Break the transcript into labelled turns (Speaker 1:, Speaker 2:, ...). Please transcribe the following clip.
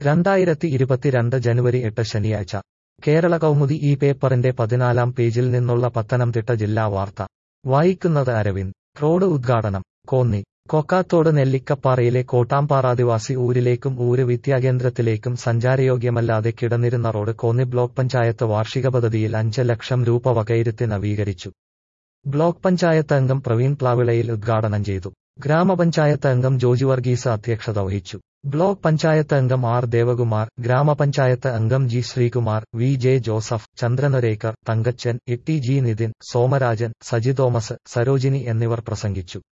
Speaker 1: രണ്ടായിരത്തി ഇരുപത്തിരണ്ട് ജനുവരി എട്ട് ശനിയാഴ്ച കേരള കൗമുദി ഈ പേപ്പറിന്റെ പതിനാലാം പേജിൽ നിന്നുള്ള പത്തനംതിട്ട ജില്ലാ വാർത്ത വായിക്കുന്നത് അരവിന്ദ് റോഡ് ഉദ്ഘാടനം കോന്നി കൊക്കാത്തോട് നെല്ലിക്കപ്പാറയിലെ കോട്ടാമ്പാറാദിവാസി ഊരിലേക്കും ഊര് വിദ്യാകേന്ദ്രത്തിലേക്കും സഞ്ചാരയോഗ്യമല്ലാതെ കിടന്നിരുന്ന റോഡ് കോന്നി ബ്ലോക്ക് പഞ്ചായത്ത് വാർഷിക പദ്ധതിയിൽ അഞ്ച് ലക്ഷം രൂപ വകയിരുത്തി നവീകരിച്ചു ബ്ലോക്ക് പഞ്ചായത്ത് അംഗം പ്രവീൺ പ്ലാവിളയിൽ ഉദ്ഘാടനം ചെയ്തു ഗ്രാമപഞ്ചായത്ത് അംഗം ജോജി വർഗീസ് അധ്യക്ഷത വഹിച്ചു ബ്ലോക്ക് പഞ്ചായത്ത് അംഗം ആർ ദേവകുമാർ ഗ്രാമപഞ്ചായത്ത് അംഗം G Sreekumar V J Joseph ചന്ദ്രനരേക്കർ Thankachan E T G Nithin Somarajan Saji Thomas Sarojini എന്നിവർ പ്രസംഗിച്ചു